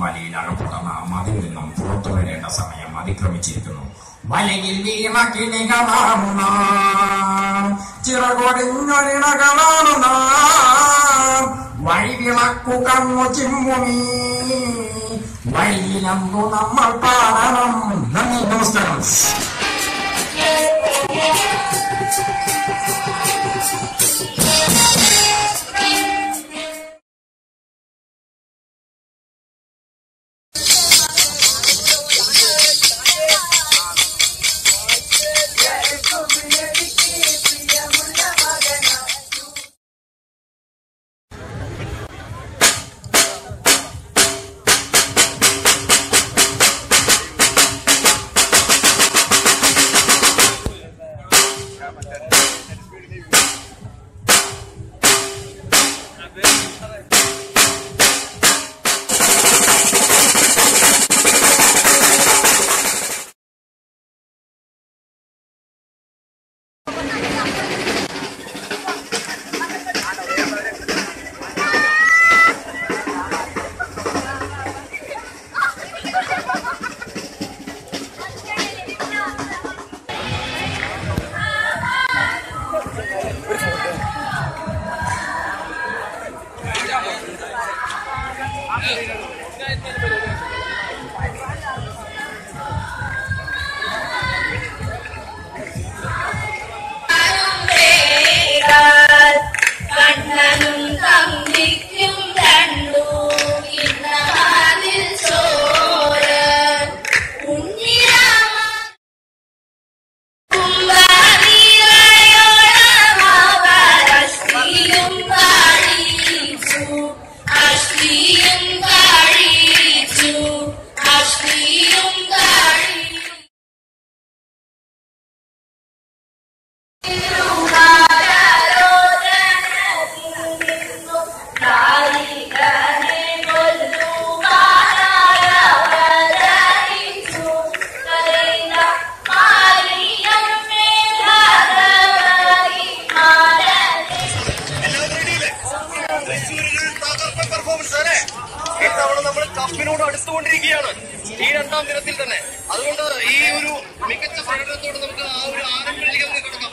വലയിൽ അകപ്പെട്ട നാം അതിൽ നിന്നും പുറത്തു വരേണ്ട സമയം അതിക്രമിച്ചിരിക്കുന്നു വലയിൽ വീണ കിളികളാണു നാം ചിറകൊടിഞ്ഞൊരിണകളാണു നാം വഴി വിളക്കു കണ്ണു ചിമ്മുമീ വഴിയിലമ്പു നമ്മൾ പാടണം നന്ദി നമസ്കാരം കണ്ണനും തമ്പിക്കും രണ്ടു ഇന്നതിൽ ചോര ഉണ്ണിരാമ അഷ്ടിയും കാഴിച്ചു അഷ്ടിയും കാഴിച്ചു അഷ്ടിയും കാഴിച്ചു തൃശ്ശൂരിൽ തകർപ്പൻ പെർഫോമൻസ് അല്ലേ ഇത്തവണ നമ്മൾ കപ്പിനോട് അടുത്തുകൊണ്ടിരിക്കുകയാണ് ഈ രണ്ടാം ദിനത്തിൽ തന്നെ അതുകൊണ്ട് ഈ ഒരു മികച്ച പ്രകടനത്തോട് നമുക്ക് ആ ഒരു ആരംഭത്തിലേക്ക് നമുക്ക് കിടക്കാം